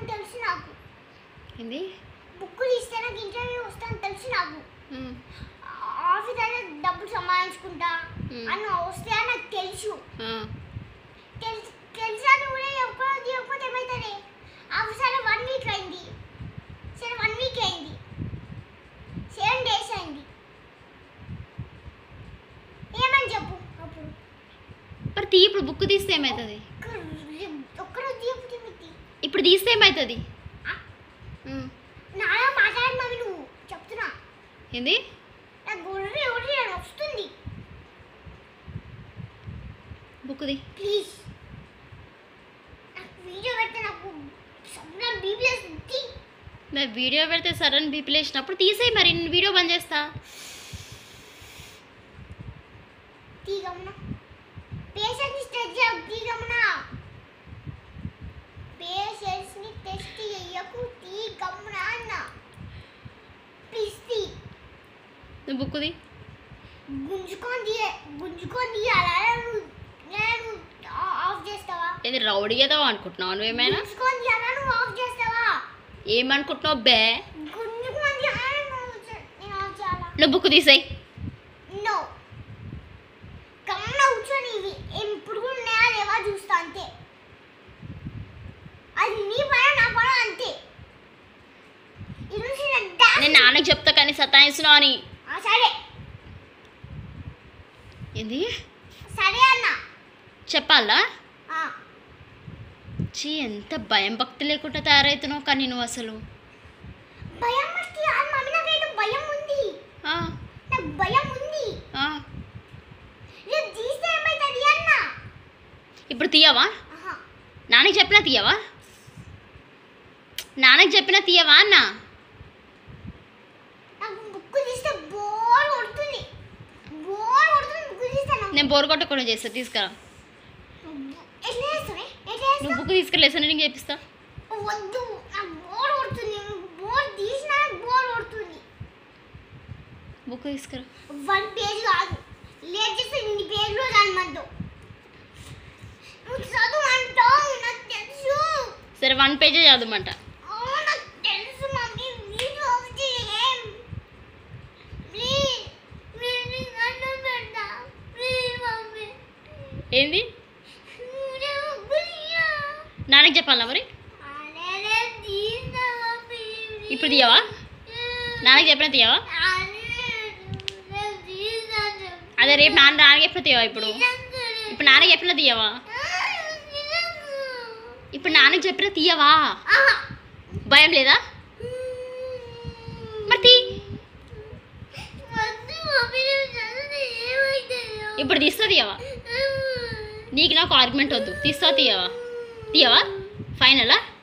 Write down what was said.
వస్తుందని తెలుసు నాకు ఏంది బుక్ తీస్తే నాకు ఇంటర్వ్యూ వస్తుందని తెలుసు నాకు ఉమ్, ఆఫీస్ అయితే డబ్బులు సంపాదించుకుంటా Hmm. అని వస్తే అని నాకు తెలుసు ఆ, తెలుసు తెలిసా కూడా ఎప్పుడు చెప్పకపోతే ఏమవుతుంది ఆఫీస్ సరే వన్ వీక్ అయింది సరే వన్ వీక్ అయింది సెవెన్ డేస్ అయింది ఏమని చెప్పు అప్పుడు మరి తీ ఇప్పుడు బుక్ తీస్తే ఏమవుతుంది ఒక్క- ఒక్కరోజు చెప్పు మీకు ఇప్పుడు తీస్తే ఏమవుతుంది ఉమ్, నాలా మాట్లాడి మమ్మీ నువ్వు చెప్తున్నా ఏంది నాకు గుర్రె ఒకటి అని వస్తుంది బుక్ ది ప్లీజ్ నాకు వీడియో పెడితే నాకు సబ్నా బీబీఎస్ తీ నా వీడియో పెడితే సడన్ బీపీ లేచినప్పుడు తీసేయి మరి నేను వీడియో బంద్ చేస్తా తీ గమన పేషెంట్ని టెస్ట్ చేయకు తీ గమన పేషెంట్స్ని టెస్ట్ చేయకు తీ గమన అన్న ప్లీజ్ తీ నువ్వు బుక్ ది గుంజుకొని తీయ గుంజుకొని తీయాలా నువ్వు నేను ఆఫ్ చేస్తావా ఏది రౌడీ ఏదో అనుకుంటున్నావు నువ్వేమైనా గుంజుకొని తీయాలా నువ్వు ఆఫ్ చేస్తావా ఏమనుకుంటున్నావు బే గుంజుకొని తీయాలా నువ్వు చే- నేను ఆఫ్ చేయాలా నువ్వు బుక్ తీసేయి నో కమ్మ కూర్చొని ఇవి ఇప్పుడు కూడా ఉన్నాయా లేవా చూస్తా అంతే అది నీ పని నా పని అంతే ఇది నుంచి నా డా- నేను నాన్నకి చెప్తా కానీ సతాయిస్తున్నావు అని ఆ, సరే ఏంది సరే అన్న చెప్పాలా ఆ, చీ ఎంత భయం భక్తి లేకుండా తయారవుతున్నావు కానీ నువ్వు అసలు భయం వస్తే కాదు మమ్మీ నాకైతే భయం ఉంది ఆ, నాకు భయం ఉంది ఆ. రేపు తీస్తే ఏమవుతుంది అన్న ఇప్పుడు తీయవా ఆహా, నాన్నకి చెప్పినా తీయవా నాన్నకి చెప్పినా తీయవా అన్న నాకు బుక్ తీస్తే బోర్ కొడుతుంది బోర్ కొడుతుంది బుక్ తీస్తే నాకు నేను బోర్ కొట్టకుండా చేస్తా తీసుకురా ఎట్లా చేస్తావే ఎట్లా నువ్వు చేస్తావు బుక్ తీసుకెళ్ళి నేను చేపిస్తా వద్దు నాకు బోర్ కొడుతుంది బోర్ తీసినా నాకు బోర్ కొడుతుంది బుక్ తీసుకురా వన్ పేజ్ కాదు లేట్ చేస్తే ఇన్ని పేజ్లో చదవద్దు నువ్వు చదువు అంటావు నాకు తెలుసు సరే వన్ పేజే చదవమంట ఓ, నాకు తెలుసు మమ్మీ వీడియో ఆఫ్ చేయం ప్లీజ్ ప్లీజ్ నీకు అన్నం పెడతా ప్లీజ్ మమ్మీ ఏంది వీడియో గురియా నాన్నకి చెప్పాలా మరి అరే తీస్తా మమ్మీ ఇప్పుడు తీయవా నాన్నకి చెప్పినా తీయవా అదే రేపు నాన్న నాన్నకి చెప్పినా తీయవా ఇప్పుడు ఇప్పుడు నాన్నకి చెప్పినా తీయవా ఇప్పుడు నాన్నకి చెప్పినా తీయవా భయం లేదా మరి తీ ఇప్పుడు తీస్తా తీయవా నీకు నాకు ఆర్గ్యుమెంట్ వద్దు తీస్తా తీయవా తీయవా ఫైనలా